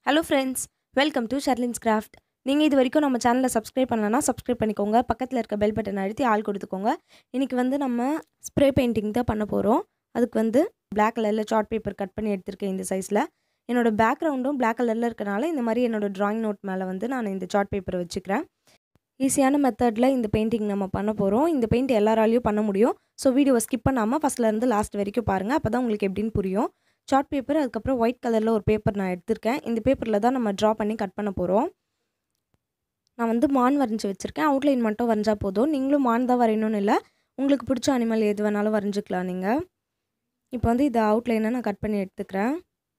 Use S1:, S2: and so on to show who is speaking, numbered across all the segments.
S1: hello friends welcome to Sharlin's craft நீங்கள் இது வரைக்கும் நம்ம சேனலை சப்ஸ்கிரைப் பண்ணலன்னா சப்ஸ்கிரைப் பண்ணிக்கோங்க பக்கத்தில் இருக்க பெல் பட்டன் அழுத்தி ஆள் கொடுத்துக்கோங்க இன்றைக்கி வந்து நம்ம ஸ்ப்ரே பெயிண்டிங் தான் பண்ண போகிறோம் அதுக்கு வந்து பிளாக் கலரில் சார்ட் பேப்பர் கட் பண்ணி எடுத்திருக்கேன் இந்த சைஸில் என்னோடய பேக்ரவுண்டும் பிளாக் கலரில் இருக்கனால இந்த மாதிரி என்னோடய ட்ராயிங் நோட் மேலே வந்து நான் இந்த சார்ட் பேப்பரை வச்சுக்கிறேன் ஈஸியான மெத்தடில் இந்த பெயிண்டிங் நம்ம பண்ண போகிறோம் இந்த பெயிண்ட் எல்லாராலையும் பண்ண முடியும் ஸோ வீடியோவை ஸ்கிப் பண்ணாமல் ஃபஸ்ட்லேருந்து லாஸ்ட் வரைக்கும் பாருங்கள் அப்போ தான் உங்களுக்கு எப்படின்னு புரியும் சார்ட் பேப்பர் அதுக்கப்புறம் ஒயிட் கலரில் ஒரு பேப்பர் நான் எடுத்திருக்கேன் இந்த பேப்பரில் தான் நம்ம ட்ரா பண்ணி கட் பண்ண போகிறோம் நான் வந்து மான் வரைஞ்சி வச்சுருக்கேன் அவுட்லைன் மட்டும் வரைஞ்சா போதும் நீங்களும் மான் தான் வரையணும்னு இல்லை உங்களுக்கு பிடிச்ச அனிமல் எது வேணாலும் வரைஞ்சிக்கலாம் நீங்கள் இப்போ வந்து இந்த அவுட்லைனை நான் கட் பண்ணி எடுத்துக்கிறேன்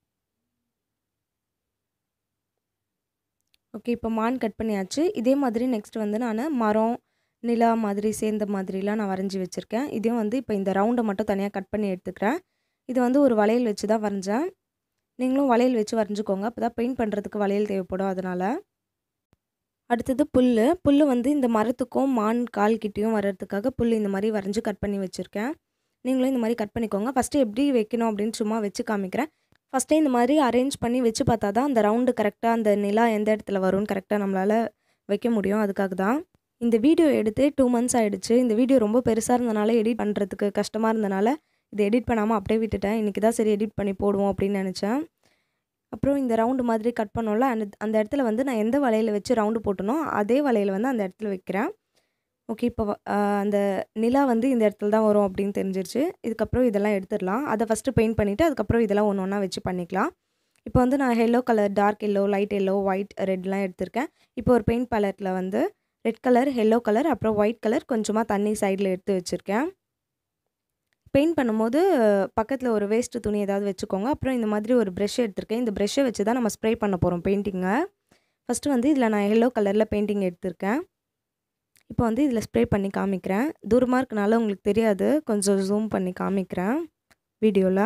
S1: ஓகே இப்போ மான் கட் பண்ணியாச்சு இதே மாதிரி நெக்ஸ்ட் வந்து நான் மரம் நிலா மாதிரி சேர்ந்த மாதிரிலாம் நான் வரைஞ்சி வச்சுருக்கேன் இதையும் வந்து இப்போ இந்த ரவுண்டை மட்டும் தனியாக கட் பண்ணி எடுத்துக்கிறேன் இது வந்து ஒரு வளையல் வச்சு தான் வரைஞ்சேன் நீங்களும் வளையல் வச்சு வரைஞ்சிக்கோங்க அப்போ தான் பெயிண்ட் பண்ணுறதுக்கு வளையல் தேவைப்படும் அதனால் அடுத்தது புல் புல் வந்து இந்த மரத்துக்கும் மான் கால் கிட்டேயும் வர்றதுக்காக புல் இந்த மாதிரி வரைஞ்சி கட் பண்ணி வச்சுருக்கேன் நீங்களும் இந்த மாதிரி கட் பண்ணிக்கோங்க ஃபஸ்ட்டு எப்படி வைக்கணும் அப்படின்னு சும்மா வச்சு காமிக்கிறேன் ஃபஸ்ட்டே இந்த மாதிரி அரேஞ்ச் பண்ணி வச்சு பார்த்தா தான் அந்த ரவுண்டு கரெக்டாக அந்த நிலா எந்த இடத்துல வரும்னு கரெக்டாக நம்மளால் வைக்க முடியும் அதுக்காக தான் இந்த வீடியோ எடுத்து டூ மந்த்ஸ் ஆகிடுச்சு இந்த வீடியோ ரொம்ப பெருசாக இருந்தனால எடிட் பண்ணுறதுக்கு கஷ்டமாக இருந்தனால இதை எடிட் பண்ணாமல் அப்படியே விட்டுட்டேன் இன்றைக்கி தான் சரி எடிட் பண்ணி போடுவோம் அப்படின்னு நினச்சேன் அப்புறம் இந்த ரவுண்டு மாதிரி கட் பண்ணோம்ல அந்த அந்த இடத்துல வந்து நான் எந்த வலையில் வச்சு ரவுண்டு போட்டனோ அதே வலையில் வந்து அந்த இடத்துல வைக்கிறேன் ஓகே இப்போ அந்த நிலா வந்து இந்த இடத்துல தான் வரும் அப்படின்னு தெரிஞ்சிருச்சு இதுக்கப்புறம் இதெல்லாம் எடுத்துடலாம் அதை ஃபஸ்ட்டு பெயிண்ட் பண்ணிவிட்டு அதுக்கப்புறம் இதெல்லாம் ஒன்று ஒன்றா வச்சு பண்ணிக்கலாம் இப்போ வந்து நான் yellow colour dark yellow light yellow white ரெட்லாம் எடுத்திருக்கேன் இப்போ ஒரு பெயிண்ட் பேலட்டில் வந்து ரெட் கலர் எல்லோ கலர் அப்புறம் ஒயிட் கலர் கொஞ்சமாக தண்ணி சைடில் எடுத்து வச்சுருக்கேன் பெயிண்ட் பண்ணும்போது பக்கத்தில் ஒரு வேஸ்ட்டு துணி ஏதாவது வச்சுக்கோங்க அப்புறம் இந்த மாதிரி ஒரு ப்ரெஷ் எடுத்திருக்கேன் இந்த ப்ரெஷ்ஷை வச்சு தான் நம்ம ஸ்ப்ரே பண்ண போகிறோம் பெயிண்டிங்கை ஃபஸ்ட்டு வந்து இதில் நான் எல்லோ கலரில் பெயிண்டிங் எடுத்திருக்கேன் இப்போ வந்து இதில் ஸ்ப்ரே பண்ணி காமிக்கிறேன் தூரமாக இருக்கனால உங்களுக்கு தெரியாது கொஞ்சம் ஜூம் பண்ணி காமிக்கிறேன் வீடியோவில்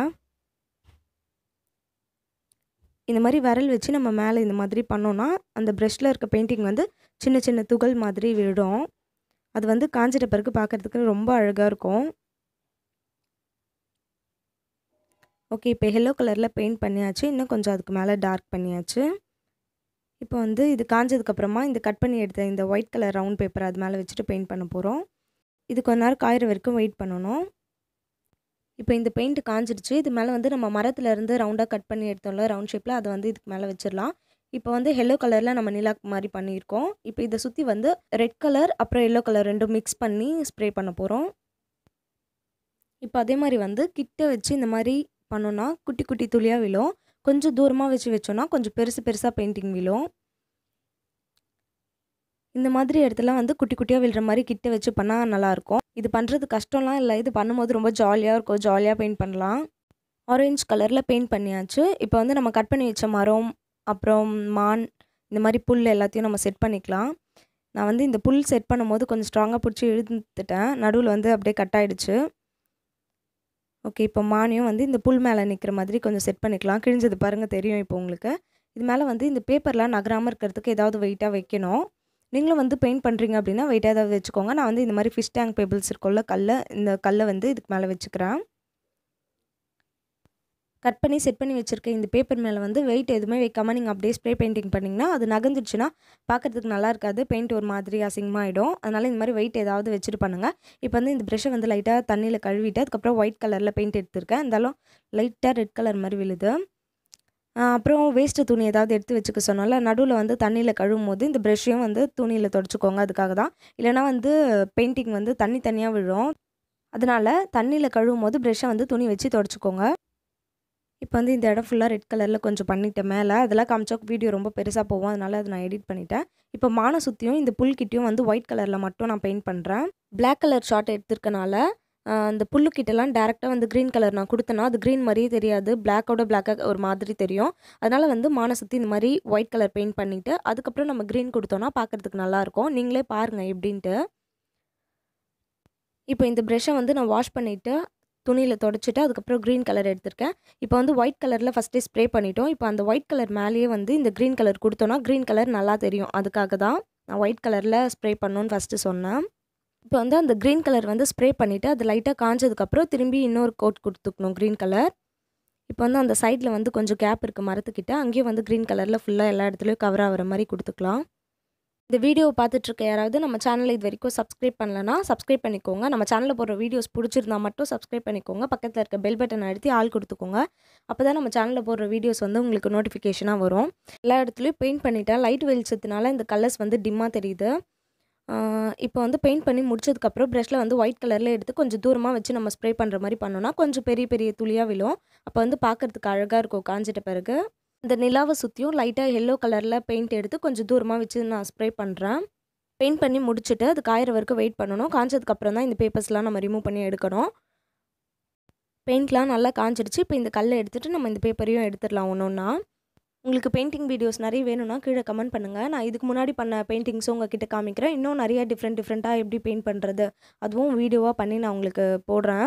S1: இந்த மாதிரி விரல் வச்சு நம்ம மேலே இந்த மாதிரி பண்ணோன்னா அந்த ப்ரெஷ்ஷில் இருக்க பெயிண்டிங் வந்து சின்ன சின்ன துகள் மாதிரி விழும் அது வந்து காஞ்சிட்ட பிறகு பார்க்குறதுக்கு ரொம்ப அழகாக இருக்கும் ஓகே இப்போ எல்லோ கலரில் பெயிண்ட் பண்ணியாச்சு இன்னும் கொஞ்சம் அதுக்கு மேலே டார்க் பண்ணியாச்சு இப்போ வந்து இது காஞ்சதுக்கப்புறமா இந்த கட் பண்ணி எடுத்த இந்த ஒயிட் கலர் ரவுண்ட் பேப்பர் அது மேலே வச்சுட்டு பெயிண்ட் பண்ண போகிறோம் இது கொஞ்ச நேரம் காயிற வரைக்கும் வெயிட் பண்ணணும் இப்போ இந்த பெயிண்ட் காஞ்சிடுச்சு இது மேலே வந்து நம்ம மரத்துலேருந்து ரவுண்டாக கட் பண்ணி எடுத்தோம்ல ரவுண்ட் ஷேப்பில் அதை வந்து இதுக்கு மேலே வச்சிடலாம் இப்போ வந்து எல்லோ கலரில் நம்ம நிலா மாதிரி பண்ணியிருக்கோம் இப்போ இதை சுற்றி வந்து ரெட் கலர் அப்புறம் எல்லோ கலர் ரெண்டும் மிக்ஸ் பண்ணி ஸ்ப்ரே பண்ண போகிறோம் இப்போ அதே மாதிரி வந்து கிட்ட வச்சு இந்த மாதிரி பண்ணோன்னா குட்டி குட்டி துளியாக விழும் கொஞ்சம் தூரமாக வச்சு வச்சோன்னா கொஞ்சம் பெருசு பெருசாக பெயிண்டிங் விழும் இந்த மாதிரி இடத்துல வந்து குட்டி குட்டியாக விழுற மாதிரி கிட்ட வச்சு பண்ணால் நல்லாயிருக்கும் இது பண்ணுறது கஷ்டம்லாம் இல்லை இது பண்ணும்போது ரொம்ப ஜாலியாக இருக்கும் ஜாலியாக பெயிண்ட் பண்ணலாம் ஆரஞ்சு கலரில் பெயிண்ட் பண்ணியாச்சு இப்போ வந்து நம்ம கட் பண்ணி வச்ச மரம் அப்புறம் மான் இந்த மாதிரி புல் எல்லாத்தையும் நம்ம செட் பண்ணிக்கலாம் நான் வந்து இந்த புல் செட் பண்ணும்போது கொஞ்சம் ஸ்ட்ராங்காக பிடிச்சி இழுத்துட்டேன் நடுவில் வந்து அப்படியே கட் ஆகிடுச்சு ஓகே இப்போ மானியம் வந்து இந்த புல் மேலே நிற்கிற மாதிரி கொஞ்சம் செட் பண்ணிக்கலாம் கிழிஞ்சது பாருங்கள் தெரியும் இப்போ உங்களுக்கு இது மேலே வந்து இந்த பேப்பர்லாம் நகராமல் இருக்கிறதுக்கு ஏதாவது வெயிட்டாக வைக்கணும் நீங்களும் வந்து பெயிண்ட் பண்ணுறீங்க அப்படின்னா வெயிட்டாக ஏதாவது வச்சுக்கோங்க நான் வந்து இந்த மாதிரி ஃபிஷ் டேங்க் பேபிள்ஸ் இருக்கும்ல கல்லை இந்த கல்லை வந்து இதுக்கு மேலே வச்சுக்கிறேன் கட் பண்ணி செட் பண்ணி வச்சுருக்க இந்த பேப்பர் மேலே வந்து வெயிட் எதுவுமே வைக்காமல் நீங்கள் அப்படியே ஸ்ப்ரே பெயிண்டிங் பண்ணிங்கன்னா அது நகர்ந்துச்சுன்னா பார்க்குறதுக்கு நல்லா இருக்காது பெயிண்ட் ஒரு மாதிரி அசிங்கமாகிடும் அதனால் இந்த மாதிரி வெயிட் ஏதாவது வச்சுட்டு பண்ணுங்கள் இப்போ வந்து இந்த ப்ரெஷ்ஷை வந்து லைட்டாக தண்ணியில் கழுவிட்டு அதுக்கப்புறம் ஒயிட் கலரில் பெயிண்ட் எடுத்திருக்கேன் இருந்தாலும் லைட்டாக ரெட் கலர் மாதிரி விழுது அப்புறம் வேஸ்ட்டு துணி ஏதாவது எடுத்து வச்சுக்க சொன்னால நடுவில் வந்து தண்ணியில் கழுவும் போது இந்த ப்ரெஷ்ஷையும் வந்து துணியில் தொடச்சிக்கோங்க அதுக்காக தான் இல்லைனா வந்து பெயிண்டிங் வந்து தண்ணி தனியாக விழும் அதனால் தண்ணியில் கழுவும் போது ப்ரெஷ்ஷை வந்து துணி வச்சு தொடச்சிக்கோங்க இப்போ வந்து இந்த இடம் ஃபுல்லாக ரெட் கலரில் கொஞ்சம் பண்ணிட்டேன் மேலே அதெல்லாம் காமிச்சா வீடியோ ரொம்ப பெருசாக போகும் அதனால் அதை நான் எடிட் பண்ணிட்டேன் இப்போ மான சுற்றியும் இந்த புல்கிட்டையும் வந்து ஒயிட் கலரில் மட்டும் நான் பெயிண்ட் பண்ணுறேன் பிளாக் கலர் ஷார்ட் எடுத்திருக்கனால அந்த புல்லுக்கிட்டலாம் டேரெக்டாக வந்து க்ரீன் கலர் நான் கொடுத்தேன்னா அது க்ரீன் மாதிரியே தெரியாது பிளாக்கோட பிளாக்காக ஒரு மாதிரி தெரியும் அதனால் வந்து மான சுற்றி இந்த மாதிரி ஒயிட் கலர் பெயிண்ட் பண்ணிவிட்டு அதுக்கப்புறம் நம்ம க்ரீன் கொடுத்தோன்னா பார்க்குறதுக்கு நல்லாயிருக்கும் நீங்களே பாருங்கள் எப்படின்ட்டு இப்போ இந்த ப்ரெஷ்ஷை வந்து நான் வாஷ் பண்ணிவிட்டு துணியில் தொடச்சிட்டு அதுக்கப்புறம் க்ரீன் கலர் எடுத்திருக்கேன் இப்போ வந்து ஒயிட் கலரில் ஃபஸ்ட்டே ஸ்ப்ரே பண்ணிட்டோம் இப்போ அந்த ஒயிட் கலர் மேலேயே வந்து இந்த க்ரீன் கலர் கொடுத்தோன்னா க்ரீன் கலர் நல்லா தெரியும் அதுக்காக தான் நான் ஒயிட் கலரில் ஸ்ப்ரே பண்ணணுன்னு ஃபஸ்ட்டு சொன்னேன் இப்போ வந்து அந்த க்ரீன் கலர் வந்து ஸ்ப்ரே பண்ணிவிட்டு அது லைட்டாக காஞ்சதுக்கப்புறம் திரும்பி இன்னொரு கோட் கொடுத்துக்கணும் க்ரீன் கலர் இப்போ வந்து அந்த சைடில் வந்து கொஞ்சம் கேப் இருக்குது மரத்துக்கிட்ட அங்கேயும் வந்து க்ரீன் கலரில் ஃபுல்லாக எல்லா இடத்துலையும் கவர் ஆகிற மாதிரி கொடுத்துக்கலாம் இந்த வீடியோவை பார்த்துட்ருக்க யாராவது நம்ம சேனலை இது வரைக்கும் சப்ஸ்கிரைப் பண்ணலனா சப்ஸ்கிரைப் பண்ணிக்கோங்க நம்ம சேனலில் போடுற வீடியோஸ் பிடிச்சிருந்தா மட்டும் சப்ஸ்கிரைப் பண்ணிக்கோங்க பக்கத்தில் இருக்க பெல் பட்டன் அழுத்தி ஆள் கொடுத்துக்கோங்க அப்போ தான் நம்ம சேனலில் போடுற வீடியோஸ் வந்து உங்களுக்கு நோட்டிஃபிகேஷனாக வரும் எல்லா இடத்துலையும் பெயிண்ட் பண்ணிட்டேன் லைட் வெளிச்சத்தினால இந்த கலர்ஸ் வந்து டிம்மாக தெரியுது இப்போ வந்து பெயிண்ட் பண்ணி முடிச்சதுக்கப்புறம் ப்ரஷில் வந்து ஒயிட் கலரில் எடுத்து கொஞ்சம் தூரமாக வச்சு நம்ம ஸ்ப்ரே பண்ணுற மாதிரி பண்ணோன்னா கொஞ்சம் பெரிய பெரிய துளியாக விழும் அப்போ வந்து பார்க்குறதுக்கு அழகாக இருக்கும் காஞ்சிட்ட பிறகு இந்த நிலாவை சுற்றியும் லைட்டாக எல்லோ கலரில் பெயிண்ட் எடுத்து கொஞ்சம் தூரமாக வச்சு நான் ஸ்ப்ரே பண்ணுறேன் பெயிண்ட் பண்ணி முடிச்சுட்டு அது காயிற வரைக்கும் வெயிட் பண்ணணும் காஞ்சதுக்கப்புறம் தான் இந்த பேப்பர்ஸ்லாம் நம்ம ரிமூவ் பண்ணி எடுக்கணும் பெயிண்ட்லாம் நல்லா காஞ்சிடுச்சு இப்போ இந்த கல்லை எடுத்துகிட்டு நம்ம இந்த பேப்பரையும் எடுத்துடலாம் ஒன்று ஒன்றா உங்களுக்கு பெயிண்டிங் வீடியோஸ் நிறைய வேணும்னா கீழே கமெண்ட் பண்ணுங்கள் நான் இதுக்கு முன்னாடி பண்ண பெயிண்டிங்ஸும் உங்ககிட்ட காமிக்கிறேன் இன்னும் நிறைய டிஃப்ரெண்ட் டிஃப்ரெண்ட்டாக எப்படி பெயிண்ட் பண்ணுறது அதுவும் வீடியோவாக பண்ணி நான் உங்களுக்கு போடுறேன்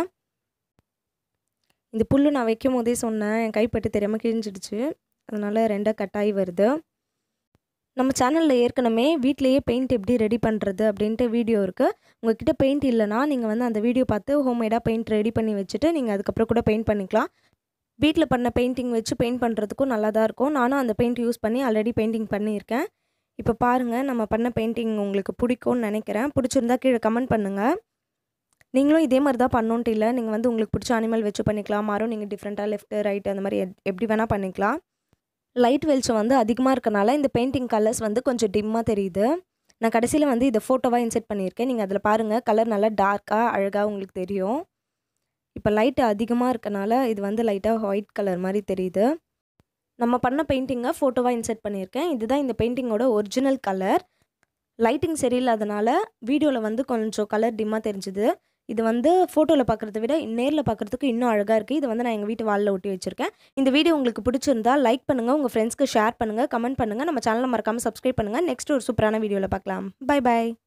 S1: இந்த புல்லு நான் வைக்கும் போதே சொன்னேன் என் கைப்பட்டு தெரியாமல் கிழிஞ்சிடுச்சு அதனால் ரெண்டாக கட்டாகி வருது நம்ம சேனலில் ஏற்கனவே வீட்லேயே பெயிண்ட் எப்படி ரெடி பண்ணுறது அப்படின்ட்டு வீடியோ இருக்குது உங்ககிட்ட பெயிண்ட் இல்லைனா நீங்கள் வந்து அந்த வீடியோ பார்த்து ஹோம்மேடாக பெயிண்ட் ரெடி பண்ணி வச்சுட்டு நீங்கள் அதுக்கப்புறம் கூட பெயிண்ட் பண்ணிக்கலாம் வீட்டில் பண்ண பெயிண்டிங் வச்சு பெயிண்ட் பண்ணுறதுக்கும் நல்லா தான் இருக்கும் நானும் அந்த பெயிண்ட் யூஸ் பண்ணி ஆல்ரெடி பெயிண்டிங் பண்ணியிருக்கேன் இப்போ பாருங்கள் நம்ம பண்ண பெயிண்டிங் உங்களுக்கு பிடிக்கும்னு நினைக்கிறேன் பிடிச்சிருந்தா கீழே கமெண்ட் பண்ணுங்கள் நீங்களும் இதே மாதிரி தான் பண்ணோன்ட்டு இல்லை நீங்கள் வந்து உங்களுக்கு பிடிச்ச அனிமல் வச்சு பண்ணிக்கலாம் மரம் நீங்கள் டிஃப்ரெண்ட்டாக லெஃப்ட்டு ரைட்டு அந்த மாதிரி எப்படி வேணால் பண்ணிக்கலாம் லைட் வெளிச்சம் வந்து அதிகமாக இருக்கனால இந்த பெயிண்டிங் கலர்ஸ் வந்து கொஞ்சம் டிம்மாக தெரியுது நான் கடைசியில் வந்து இதை ஃபோட்டோவாக இன்செர்ட் பண்ணியிருக்கேன் நீங்கள் அதில் பாருங்கள் கலர் நல்லா டார்க்காக அழகாக உங்களுக்கு தெரியும் இப்போ லைட்டு அதிகமாக இருக்கனால இது வந்து லைட்டாக ஒயிட் கலர் மாதிரி தெரியுது நம்ம பண்ண பெயிண்டிங்கை ஃபோட்டோவாக இன்செர்ட் பண்ணியிருக்கேன் இதுதான் இந்த பெயிண்டிங்கோட ஒரிஜினல் கலர் லைட்டிங் சரியில்லாதனால வீடியோவில் வந்து கொஞ்சம் கலர் டிம்மாக தெரிஞ்சுது இது வந்து ஃபோட்டோவில் பார்க்குறத விட நேரில் பார்க்குறதுக்கு இன்னும் அழகாக இருக்குது இது வந்து நான் எங்கள் வீட்டு வாலில் ஒட்டி வச்சுருக்கேன் இந்த வீடியோ உங்களுக்கு பிடிச்சிருந்தா லைக் பண்ணுங்கள் உங்கள் ஃப்ரெண்ட்ஸ்க்கு ஷேர் பண்ணுங்கள் கமெண்ட் பண்ணுங்கள் நம்ம சேனலை மறக்காமல் சப்ஸ்கிரைப் பண்ணுங்கள் நெக்ஸ்ட் ஒரு சூப்பரான வீடியோவில் பார்க்கலாம் பை பாய்